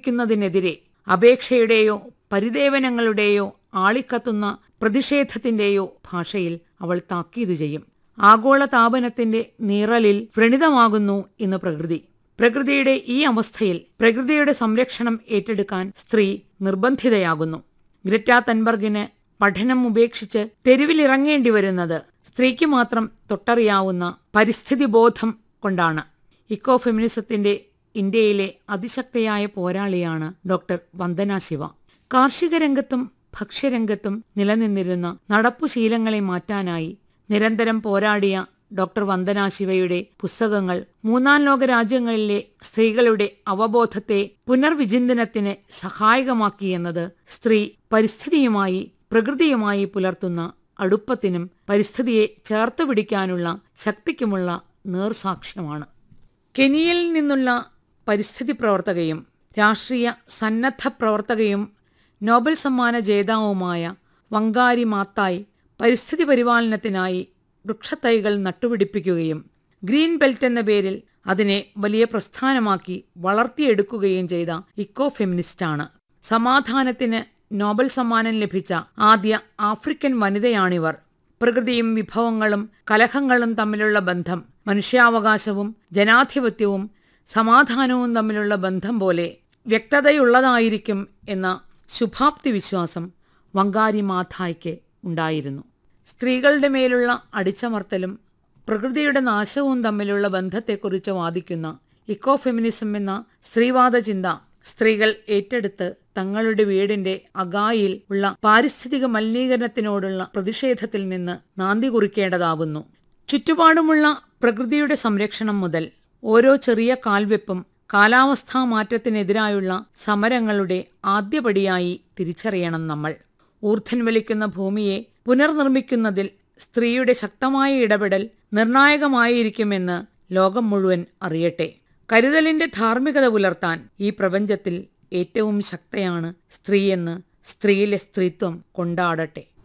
സ്ഥാപിക്കുന്നതിനെതിരെ അപേക്ഷയുടെയോ പരിദേവനങ്ങളുടെയോ ആളിക്കത്തുന്ന പ്രതിഷേധത്തിന്റെയോ ഭാഷയിൽ അവൾ താക്കീത് ചെയ്യും ആഗോള താപനത്തിന്റെ നീറലിൽ വ്രണിതമാകുന്നു ഇന്ന് പ്രകൃതി പ്രകൃതിയുടെ ഈ അവസ്ഥയിൽ പ്രകൃതിയുടെ സംരക്ഷണം ഏറ്റെടുക്കാൻ സ്ത്രീ നിർബന്ധിതയാകുന്നു ഗ്രറ്റ തൻബർഗിന് പഠനം ഉപേക്ഷിച്ച് തെരുവിലിറങ്ങേണ്ടി വരുന്നത് സ്ത്രീക്ക് മാത്രം തൊട്ടറിയാവുന്ന പരിസ്ഥിതി ബോധം കൊണ്ടാണ് ഇക്കോ ഫെമിനിസത്തിന്റെ ഇന്ത്യയിലെ അതിശക്തയായ പോരാളിയാണ് ഡോക്ടർ വന്ദന ശിവ കാർഷിക രംഗത്തും ഭക്ഷ്യരംഗത്തും നിലനിന്നിരുന്ന നടപ്പുശീലങ്ങളെ മാറ്റാനായി നിരന്തരം പോരാടിയ ഡോക്ടർ വന്ദന ശിവയുടെ പുസ്തകങ്ങൾ മൂന്നാം ലോക രാജ്യങ്ങളിലെ സ്ത്രീകളുടെ അവബോധത്തെ പുനർവിചിന്തനത്തിന് സഹായകമാക്കിയെന്നത് സ്ത്രീ പരിസ്ഥിതിയുമായി പ്രകൃതിയുമായി പുലർത്തുന്ന അടുപ്പത്തിനും പരിസ്ഥിതിയെ ചേർത്ത് പിടിക്കാനുള്ള ശക്തിക്കുമുള്ള നേർസാക്ഷ്യമാണ് കെനിയയിൽ നിന്നുള്ള പരിസ്ഥിതി പ്രവർത്തകയും രാഷ്ട്രീയ സന്നദ്ധ പ്രവർത്തകയും നോബൽ സമ്മാന ജേതാവുമായ വങ്കാരി മാത്തായി പരിസ്ഥിതി പരിപാലനത്തിനായി വൃക്ഷത്തൈകൾ നട്ടുപിടിപ്പിക്കുകയും ഗ്രീൻ ബെൽറ്റ് എന്ന പേരിൽ അതിനെ വലിയ പ്രസ്ഥാനമാക്കി വളർത്തിയെടുക്കുകയും ചെയ്ത ഇക്കോ ഫെമിനിസ്റ്റാണ് സമാധാനത്തിന് നോബൽ സമ്മാനം ലഭിച്ച ആദ്യ ആഫ്രിക്കൻ വനിതയാണിവർ പ്രകൃതിയും വിഭവങ്ങളും കലഹങ്ങളും തമ്മിലുള്ള ബന്ധം മനുഷ്യാവകാശവും ജനാധിപത്യവും സമാധാനവും തമ്മിലുള്ള ബന്ധം പോലെ വ്യക്തതയുള്ളതായിരിക്കും എന്ന ശുഭാപ്തി വിശ്വാസം വങ്കാരി മാഥായ്ക്ക് ഉണ്ടായിരുന്നു സ്ത്രീകളുടെ മേലുള്ള അടിച്ചമർത്തലും പ്രകൃതിയുടെ നാശവും തമ്മിലുള്ള ബന്ധത്തെക്കുറിച്ച് വാദിക്കുന്ന ഇക്കോ ഫെമിനിസം എന്ന സ്ത്രീവാദ ചിന്ത സ്ത്രീകൾ ഏറ്റെടുത്ത് തങ്ങളുടെ വീടിന്റെ അഗായിൽ ഉള്ള പാരിസ്ഥിതിക മലിനീകരണത്തിനോടുള്ള പ്രതിഷേധത്തിൽ നിന്ന് നാന്തി കുറിക്കേണ്ടതാകുന്നു ചുറ്റുപാടുമുള്ള പ്രകൃതിയുടെ സംരക്ഷണം മുതൽ ഓരോ ചെറിയ കാൽവെപ്പും കാലാവസ്ഥാ മാറ്റത്തിനെതിരായുള്ള സമരങ്ങളുടെ ആദ്യപടിയായി തിരിച്ചറിയണം നമ്മൾ ഊർധൻ വലിക്കുന്ന ഭൂമിയെ പുനർനിർമ്മിക്കുന്നതിൽ സ്ത്രീയുടെ ശക്തമായ ഇടപെടൽ നിർണായകമായിരിക്കുമെന്ന് ലോകം മുഴുവൻ അറിയട്ടെ കരുതലിന്റെ ധാർമ്മികത പുലർത്താൻ ഈ പ്രപഞ്ചത്തിൽ ഏറ്റവും ശക്തയാണ് സ്ത്രീയെന്ന് സ്ത്രീയിലെ സ്ത്രീത്വം കൊണ്ടാടട്ടെ